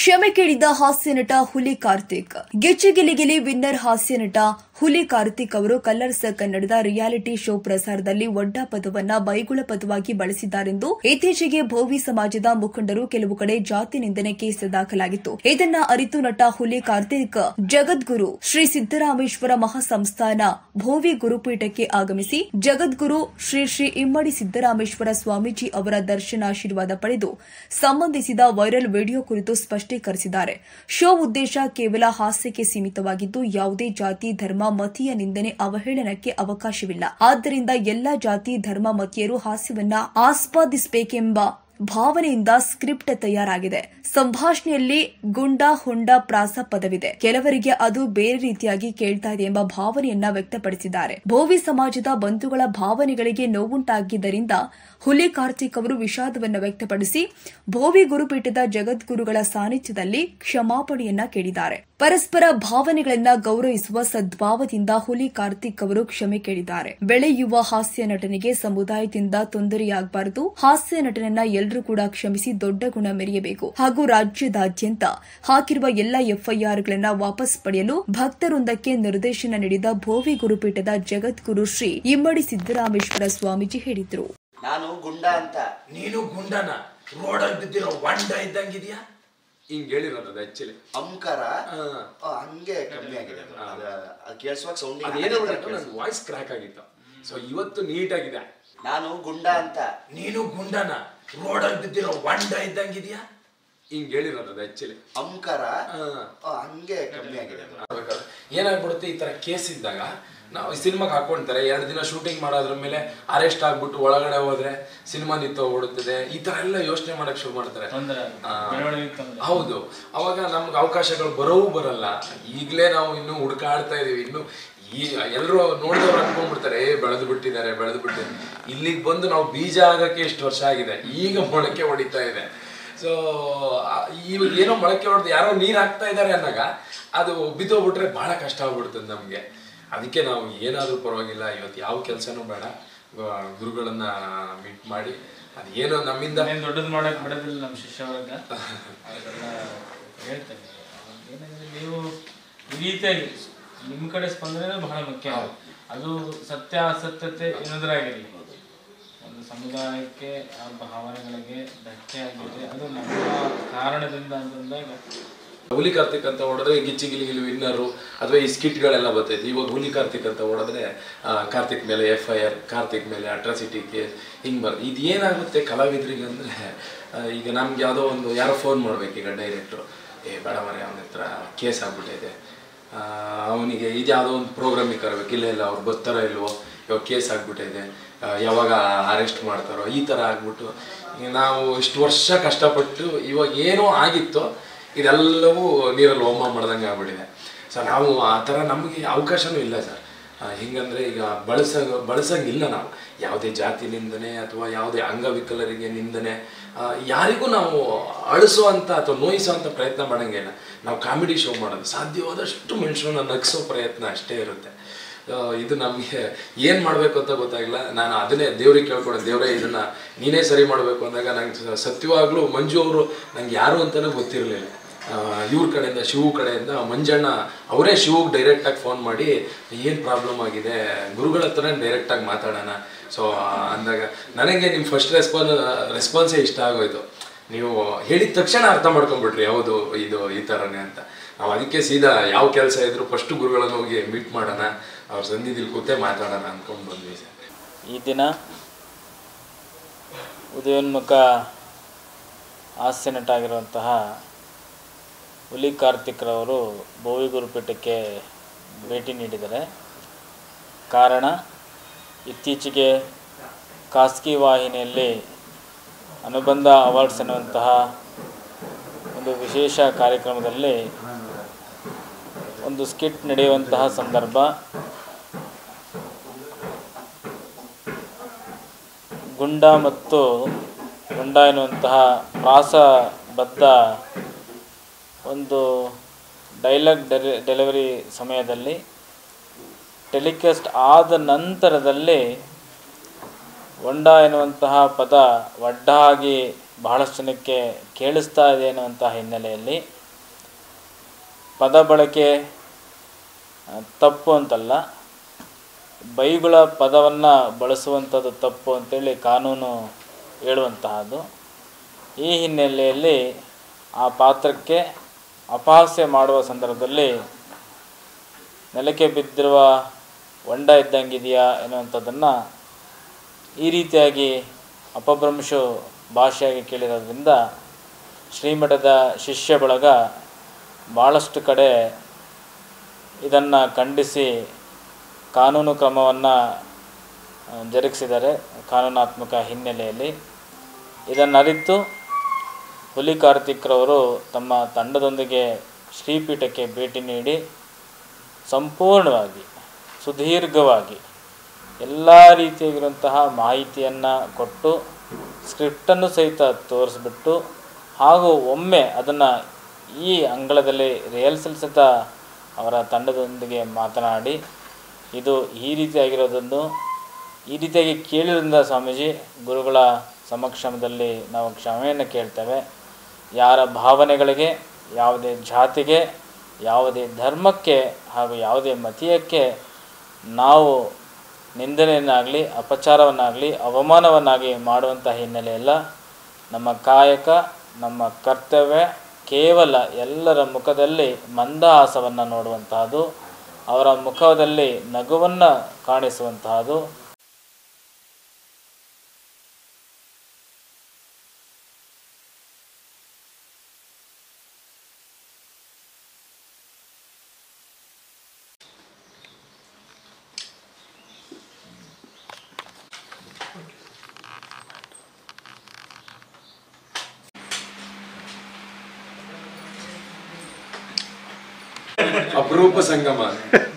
ಕ್ಷಮೆ ಕೇಳಿದ ಹಾಸ್ಯ ನಟ ಹುಲಿ ಕಾರ್ತಿಕ್ ಗೆಚ್ಚಗಿಲಿಗಿಲಿ ವಿನ್ನರ್ ಹಾಸ್ಯ ನಟ ಹುಲಿ ಕಾರ್ತಿಕ್ ಅವರು ಕಲ್ಲರ್ಸ್ ಕನ್ನಡದ ರಿಯಾಲಿಟಿ ಶೋ ಪ್ರಸಾರದಲ್ಲಿ ಒಡ್ಡ ಪದವನ್ನ ಬೈಗುಳ ಪದವಾಗಿ ಬಳಸಿದ್ದಾರೆಂದು ಇತ್ತೀಚೆಗೆ ಭೋವಿ ಸಮಾಜದ ಮುಖಂಡರು ಕೆಲವು ಕಡೆ ಜಾತಿ ನಿಂದನೆ ಕೇಸ್ ದಾಖಲಾಗಿತ್ತು ಇದನ್ನ ಅರಿತು ನಟ ಹುಲಿ ಕಾರ್ತಿಕ್ ಜಗದ್ಗುರು ಶ್ರೀ ಸಿದ್ದರಾಮೇಶ್ವರ ಮಹಾಸಂಸ್ಥಾನ ಭೋವಿ ಗುರುಪೀಠಕ್ಕೆ ಆಗಮಿಸಿ ಜಗದ್ಗುರು ಶ್ರೀ ಶ್ರೀ ಇಮ್ಮಡಿ ಸಿದ್ದರಾಮೇಶ್ವರ ಸ್ವಾಮೀಜಿ ಅವರ ದರ್ಶನಾಶೀರ್ವಾದ ಪಡೆದು ಸಂಬಂಧಿಸಿದ ವೈರಲ್ ವಿಡಿಯೋ ಕುರಿತು ಸ್ಪಷ್ಟೀಕರಿಸಿದ್ದಾರೆ ಶೋ ಉದ್ದೇಶ ಕೇವಲ ಹಾಸ್ಯಕ್ಕೆ ಸೀಮಿತವಾಗಿದ್ದು ಯಾವುದೇ ಜಾತಿ ಧರ್ಮ ಮತೀಯ ನಿಂದನೆ ಅವಹೇಳನಕ್ಕೆ ಅವಕಾಶವಿಲ್ಲ ಆದ್ದರಿಂದ ಎಲ್ಲಾ ಜಾತಿ ಧರ್ಮ ಮತೀಯರು ಹಾಸ್ಯವನ್ನ ಆಸ್ವಾದಿಸಬೇಕೆಂಬ ಭಾವನೆಯಿಂದ ಸ್ಕ್ರಿಪ್ಟ್ ತಯಾರಾಗಿದೆ ಸಂಭಾಷಣೆಯಲ್ಲಿ ಗುಂಡ ಹೊಂಡ ಪ್ರಾಸ ಪದವಿದೆ ಕೆಲವರಿಗೆ ಅದು ಬೇರೆ ರೀತಿಯಾಗಿ ಕೇಳ್ತಾ ಇದೆ ಎಂಬ ಭಾವನೆಯನ್ನ ವ್ಯಕ್ತಪಡಿಸಿದ್ದಾರೆ ಭೋವಿ ಸಮಾಜದ ಬಂಧುಗಳ ಭಾವನೆಗಳಿಗೆ ನೋವುಂಟಾಗಿದ್ದರಿಂದ ಹುಲಿ ಕಾರ್ತಿಕ್ ಅವರು ವಿಷಾದವನ್ನು ವ್ಯಕ್ತಪಡಿಸಿ ಭೋವಿ ಗುರುಪೀಠದ ಜಗದ್ಗುರುಗಳ ಸಾನ್ನಿಧ್ಯದಲ್ಲಿ ಕ್ಷಮಾಪಣೆಯನ್ನ ಕೇಳಿದ್ದಾರೆ ಪರಸ್ಪರ ಭಾವನೆಗಳನ್ನ ಗೌರವಿಸುವ ಸದ್ಭಾವದಿಂದ ಹುಲಿ ಕಾರ್ತಿಕ್ ಅವರು ಕ್ಷಮೆ ಕೇಳಿದ್ದಾರೆ ಬೆಳೆಯುವ ಹಾಸ್ಯ ನಟನಿಗೆ ಸಮುದಾಯದಿಂದ ತೊಂದರೆಯಾಗಬಾರದು ಹಾಸ್ಯ ನಟನನ್ನ ಎಲ್ಲರೂ ಕೂಡ ಕ್ಷಮಿಸಿ ದೊಡ್ಡ ಗುಣ ಮೆರೆಯಬೇಕು ಹಾಗೂ ರಾಜ್ಯದಾದ್ಯಂತ ಹಾಕಿರುವ ಎಲ್ಲ ಎಫ್ಐಆರ್ಗಳನ್ನ ವಾಪಸ್ ಪಡೆಯಲು ಭಕ್ತವೃಂದಕ್ಕೆ ನಿರ್ದೇಶನ ನೀಡಿದ ಭೋವಿ ಗುರುಪೀಠದ ಜಗದ್ಗುರು ಶ್ರೀ ಇಮ್ಮಡಿ ಸಿದ್ದರಾಮೇಶ್ವರ ಸ್ವಾಮೀಜಿ ಹೇಳಿದರು ನಾನು ಗುಂಡ ಅಂತ ನೀನು ಗುಂಡನ ರೋಡಲ್ಲಿ ಬಿದ್ದಿರೋ ಹೊಂಡ ಇದ್ದಂಗಿದ್ಯಾ ಹಿಂಗ್ ಹೇಳಿರೋದು ಅದು ಆಕ್ಚುಲಿ ಅಂಕಾರ ಹಾ. ಆ, ಹಂಗೆ ಕಮ್ಮಿ ಆಗಿದೆ ಅದು. ಅದು ಅದು ಕೇಳಿಸುವಾಗ ಸೌಂಡ್ ಅದೇನೋ ನನ್ನ ವಾಯ್ಸ್ ಕ್ರ್ಯಾಕ್ ಆಗಿತ್ತು ಸೊ ಇವತ್ತು ನೀಟ್ ಆಗಿದೆ ನಾನು ಗುಂಡ ಅಂತ ನೀನು ಗುಂಡನ ರೋಡಲ್ಲಿ ಬಿದ್ದಿರೋ ಹೊಂಡ ಇದ್ದಂಗಿದ್ಯಾ ಹಿಂಗ್ ಹೇಳಿರೋದು ಅದು ಆಕ್ಚುಲಿ ಅಂಕಾರ ಹಾ. ಆ, ಹಂಗೆ ಕಮ್ಮಿ ಆಗಿದೆ ಅದು. ಏನಾಗ್ಬಿಡುತ್ತೆ ಈ ತರ ಕೇಸ್ ಇದ್ದಾಗ ನಾವು ಸಿನಿಮಾಗೆ ಹಾಕೊಂತಾರೆ ಎರಡು ದಿನ ಶೂಟಿಂಗ್ ಮಾಡೋದ್ರ ಮೇಲೆ ಅರೆಸ್ಟ್ ಆಗ್ಬಿಟ್ಟು ಒಳಗಡೆ ಹೋದ್ರೆ ಸಿನಿಮಾ ನಿಂತು ಓಡುತ್ತದೆ ಈ ತರ ಎಲ್ಲ ಯೋಚನೆ ಮಾಡಕ್ ಶುರು ಮಾಡ್ತಾರೆ ಆ, ಹೌದು ಅವಾಗ ನಮ್ಗೆ ಅವಕಾಶಗಳು ಬರೋವು ಬರಲ್ಲ ಈಗಲೇ ನಾವು ಇನ್ನು ಹುಡುಕಾಡ್ತಾ ಇದೀವಿ ಇನ್ನು ಈ ಎಲ್ಲರೂ ನೋಡಿದವ್ರು ಅನ್ಕೊಂಡ್ಬಿಡ್ತಾರೆ ಏ ಬೆಳೆದು ಬಿಟ್ಟಿದ್ದಾರೆ ಬೆಳೆದು ಬಿಟ್ಟಿದ್ದಾರೆ ಇಲ್ಲಿಗೆ ಬಂದು ನಾವು ಬೀಜ ಆಗಕ್ಕೆ ಎಷ್ಟು ವರ್ಷ ಆಗಿದೆ ಈಗ ಮೊಳಕೆ ಹೊಡಿತಾ ಇದೆ ಸೊ ಇವಾಗ ಏನೋ ಮೊಳಕೆ ಹೊಡೆದು ಯಾರೋ ನೀರು ಹಾಕ್ತಾ ಇದ್ದಾರೆ ಅಂದಾಗ ಅದು ಬಿದ್ದೋಗ್ಬಿಟ್ರೆ ಬಹಳ ಕಷ್ಟ ಆಗ್ಬಿಡ್ತದೆ ನಮಗೆ ಅದಕ್ಕೆ ನಾವು ಏನಾದರೂ ಪರವಾಗಿಲ್ಲ ಇವತ್ತು ಯಾವ ಕೆಲಸನೂ ಬೇಡ ಆ, ಗುರುಗಳನ್ನ ಮೀಟ್ ಮಾಡಿ ಅದು ಏನೋ ನಮ್ಮಿಂದ ಏನ್ ದೊಡ್ಡದು ಮಾಡಕ್ ಬಿಡೋದಿಲ್ಲ ನಮ್ಮ ಶಿಷ್ಯ ವರ್ಗ ಅದೆಲ್ಲ ಹೇಳ್ತೇನೆ ಏನಂದ್ರೆ ನೀವು ಈ ರೀತಿಯಾಗಿ ನಿಮ್ಮ ಕಡೆ ಸ್ಪಂದನೆ ಬಹಳ ಮುಖ್ಯ ಅದು ಸತ್ಯ ಅಸತ್ಯತೆ ಏನಾದ್ರಾಗಿರಲಿ ಒಂದು ಸಮುದಾಯಕ್ಕೆ ಆ ಭಾವನೆಗಳಿಗೆ ಧಕ್ಕೆ ಆಗಿದೆ ಅದು ನಮ್ಮ ಕಾರಣದಿಂದ ಅಂತಂದಾಗ ಹುಲಿ ಕಾರ್ತಿಕ್ ಅಂತ ಹೊಡೆದ್ರೆ ಗಿಚ್ಚಿ ಗಿಲಿ ಗಿಲಿ ವಿನ್ನರು ಅಥವಾ ಈ ಸ್ಕಿಟ್ಗಳೆಲ್ಲ ಬರ್ತೈತೆ ಇವಾಗ ಹುಲಿ ಕಾರ್ತಿಕ್ ಅಂತ ಹೊಡೆದ್ರೆ ಆ, ಕಾರ್ತಿಕ್ ಮೇಲೆ ಎಫ್ ಐ ಆರ್ ಕಾರ್ತಿಕ್ ಮೇಲೆ ಅಟ್ರಾಸಿಟಿ ಕೇಸ್ ಹಿಂಗೆ ಬರ್ ಇದು ಏನಾಗುತ್ತೆ ಕಲಾವಿದರಿಗೆ ಅಂದರೆ ಈಗ ನಮ್ಗೆ ಯಾವುದೋ ಒಂದು ಯಾರೋ ಫೋನ್ ಮಾಡ್ಬೇಕು ಈಗ ಡೈರೆಕ್ಟ್ರು ಏ ಬೇಡ ಮರೆ ಅವನ ಹತ್ರ ಕೇಸ್ ಆಗ್ಬಿಟ್ಟಿದೆ ಅವನಿಗೆ ಇದು ಯಾವುದೋ ಒಂದು ಪ್ರೋಗ್ರಾಮಿಗೆ ಕರಬೇಕು ಇಲ್ಲ ಇಲ್ಲ ಅವ್ರು ಬರ್ತಾರೋ ಇಲ್ವೋ ಇವಾಗ ಕೇಸ್ ಆಗ್ಬಿಟ್ಟಿದೆ ಆ, ಯಾವಾಗ ಅರೆಸ್ಟ್ ಮಾಡ್ತಾರೋ ಈ ಥರ ಆಗ್ಬಿಟ್ಟು ಈಗ ನಾವು ಇಷ್ಟು ವರ್ಷ ಕಷ್ಟಪಟ್ಟು ಇವಾಗ ಏನೋ ಆಗಿತ್ತೋ ಇದೆಲ್ಲವೂ ನೀರಲ್ಲಿ ಹೋಮ ಮಾಡ್ದಂಗೆ ಆಗ್ಬಿಟ್ಟಿದೆ ಸೊ ನಾವು ಆ ಥರ ನಮಗೆ ಅವಕಾಶನೂ ಇಲ್ಲ ಸರ್ ಹೆಂಗಂದರೆ ಈಗ ಬಳಸ ಬಳಸಂಗಿಲ್ಲ ನಾವು ಯಾವುದೇ ಜಾತಿ ನಿಂದನೆ ಅಥವಾ ಯಾವುದೇ ಅಂಗವಿಕಲರಿಗೆ ನಿಂದನೆ ಆ, ಯಾರಿಗೂ ನಾವು ಅಳಿಸುವಂಥ ಅಥವಾ ನೋಯಿಸುವಂಥ ಪ್ರಯತ್ನ ಮಾಡೋಂಗಿಲ್ಲ ನಾವು ಕಾಮಿಡಿ ಶೋ ಮಾಡೋದು ಸಾಧ್ಯವಾದಷ್ಟು ಮನುಷ್ಯರನ್ನ ನಗಿಸೋ ಪ್ರಯತ್ನ ಅಷ್ಟೇ ಇರುತ್ತೆ ಆ, ಇದು ನಮಗೆ ಏನು ಮಾಡಬೇಕು ಅಂತ ಗೊತ್ತಾಗಿಲ್ಲ ನಾನು ಅದನ್ನೇ ದೇವ್ರಿಗೆ ಕೇಳ್ಕೊಂಡೆ ದೇವರೇ ಇದನ್ನ ನೀನೇ ಸರಿ ಮಾಡಬೇಕು ಅಂದಾಗ ನಂಗೆ ಸತ್ಯವಾಗ್ಲೂ ಮಂಜು ಅವರು ನಂಗೆ ಯಾರು ಅಂತಲೂ ಗೊತ್ತಿರಲಿಲ್ಲ ಇವ್ರ ಕಡೆಯಿಂದ ಶಿವು ಕಡೆಯಿಂದ ಮಂಜಣ್ಣ ಅವರೇ ಶಿವುಗೆ ಡೈರೆಕ್ಟಾಗಿ ಫೋನ್ ಮಾಡಿ ಏನು ಪ್ರಾಬ್ಲಮ್ ಆಗಿದೆ ಗುರುಗಳ ಹತ್ರನೇ ಡೈರೆಕ್ಟಾಗಿ ಮಾತಾಡೋಣ ಸೊ ಅಂದಾಗ ನನಗೆ ನಿಮ್ಮ ಫಸ್ಟ್ ರೆಸ್ಪಾನ್ಸ್ ರೆಸ್ಪಾನ್ಸೇ ಇಷ್ಟ ಆಗೋಯ್ತು ನೀವು ಹೇಳಿದ ತಕ್ಷಣ ಅರ್ಥ ಮಾಡ್ಕೊಂಡ್ಬಿಟ್ರಿ ಹೌದು ಇದು ಈ ಥರನೇ ಅಂತ ನಾವು ಅದಕ್ಕೆ ಸೀದಾ ಯಾವ ಕೆಲಸ ಇದ್ರು ಫಸ್ಟ್ ಗುರುಗಳನ್ನು ಹೋಗಿ ಮೀಟ್ ಮಾಡೋಣ ಅವ್ರ ಸನ್ನಿಧಿಲಿ ಕೂತೆ ಮಾತಾಡೋಣ ಅಂದ್ಕೊಂಡು ಬಂದ್ವಿ ಸರ್ ಈ ದಿನ ಉದಯೋನ್ಮುಖ ಹಾಸ್ಯ ನಟ ಆಗಿರುವಂತಹ ಹುಲಿ ಕಾರ್ತಿಕ್ರವರು ಭೋವಿ ಗುರುಪೀಠಕ್ಕೆ ಭೇಟಿ ನೀಡಿದ್ದಾರೆ ಕಾರಣ ಇತ್ತೀಚೆಗೆ ಖಾಸಗಿ ವಾಹಿನಿಯಲ್ಲಿ ಅನುಬಂಧ ಅವಾರ್ಡ್ಸ್ ಎನ್ನುವಂತಹ ಒಂದು ವಿಶೇಷ ಕಾರ್ಯಕ್ರಮದಲ್ಲಿ ಒಂದು ಸ್ಕಿಟ್ ನಡೆಯುವಂತಹ ಸಂದರ್ಭ ಗುಂಡ ಮತ್ತು ಗುಂಡ ಎನ್ನುವಂತಹ ಪ್ರಾಸಬದ್ಧ ಒಂದು ಡೈಲಾಗ್ ಡೆಲಿ ಡೆಲಿವರಿ ಸಮಯದಲ್ಲಿ ಟೆಲಿಕಾಸ್ಟ್ ಆದ ನಂತರದಲ್ಲಿ ಹೊಂಡ ಎನ್ನುವಂತಹ ಪದ ಒಡ್ಡಾಗಿ ಬಹಳಷ್ಟು ಜನಕ್ಕೆ ಕೇಳಿಸ್ತಾ ಇದೆ ಅನ್ನುವಂಥ ಹಿನ್ನೆಲೆಯಲ್ಲಿ ಪದ ಬಳಕೆ ಆ, ತಪ್ಪು ಅಂತಲ್ಲ ಬೈಗುಳ ಪದವನ್ನು ಬಳಸುವಂಥದ್ದು ತಪ್ಪು ಅಂತೇಳಿ ಕಾನೂನು ಹೇಳುವಂತಹದ್ದು ಈ ಹಿನ್ನೆಲೆಯಲ್ಲಿ ಆ ಪಾತ್ರಕ್ಕೆ ಅಪಹಾಸ್ಯ ಮಾಡುವ ಸಂದರ್ಭದಲ್ಲಿ ನೆಲಕ್ಕೆ ಬಿದ್ದಿರುವ ಹೊಂಡ ಇದ್ದಂಗಿದೆಯಾ ಎನ್ನುವಂಥದ್ದನ್ನು ಈ ರೀತಿಯಾಗಿ ಅಪಭ್ರಂಶು ಭಾಷೆಯಾಗಿ ಕೇಳಿರೋದ್ರಿಂದ ಶ್ರೀಮಠದ ಶಿಷ್ಯ ಬಳಗ ಭಾಳಷ್ಟು ಕಡೆ ಇದನ್ನು ಖಂಡಿಸಿ ಕಾನೂನು ಕ್ರಮವನ್ನು ಜರುಗಿಸಿದ್ದಾರೆ ಕಾನೂನಾತ್ಮಕ ಹಿನ್ನೆಲೆಯಲ್ಲಿ ಇದನ್ನು ಅರಿತು ಹುಲಿ ಕಾರ್ತಿಕ್ರವರು ತಮ್ಮ ತಂಡದೊಂದಿಗೆ ಶ್ರೀಪೀಠಕ್ಕೆ ಭೇಟಿ ನೀಡಿ ಸಂಪೂರ್ಣವಾಗಿ ಸುದೀರ್ಘವಾಗಿ ಎಲ್ಲ ರೀತಿಯಾಗಿರುವಂತಹ ಮಾಹಿತಿಯನ್ನು ಕೊಟ್ಟು ಸ್ಕ್ರಿಪ್ಟನ್ನು ಸಹಿತ ತೋರಿಸ್ಬಿಟ್ಟು ಹಾಗೂ ಒಮ್ಮೆ ಅದನ್ನು ಈ ಅಂಗಳದಲ್ಲಿ ರಿಹರ್ಸಲ್ ಸಹಿತ ಅವರ ತಂಡದೊಂದಿಗೆ ಮಾತನಾಡಿ ಇದು ಈ ರೀತಿಯಾಗಿರೋದನ್ನು ಈ ರೀತಿಯಾಗಿ ಕೇಳಿದ್ರಿಂದ ಸ್ವಾಮೀಜಿ ಗುರುಗಳ ಸಮಕ್ಷಮದಲ್ಲಿ ನಾವು ಕ್ಷಮೆಯನ್ನು ಕೇಳ್ತೇವೆ ಯಾರ ಭಾವನೆಗಳಿಗೆ ಯಾವುದೇ ಜಾತಿಗೆ ಯಾವುದೇ ಧರ್ಮಕ್ಕೆ ಹಾಗೂ ಯಾವುದೇ ಮತೀಯಕ್ಕೆ ನಾವು ನಿಂದನೆಯನ್ನಾಗಲಿ ಅಪಚಾರವನ್ನಾಗಲಿ ಅವಮಾನವನ್ನಾಗಿ ಮಾಡುವಂಥ ಹಿನ್ನೆಲೆಯಲ್ಲ ನಮ್ಮ ಕಾಯಕ ನಮ್ಮ ಕರ್ತವ್ಯ ಕೇವಲ ಎಲ್ಲರ ಮುಖದಲ್ಲಿ ಮಂದಹಾಸವನ್ನು ನೋಡುವಂತಹದ್ದು ಅವರ ಮುಖದಲ್ಲಿ ನಗುವನ್ನು ಕಾಣಿಸುವಂತಹದ್ದು ಅಪರೂಪ ಸಂಗಮ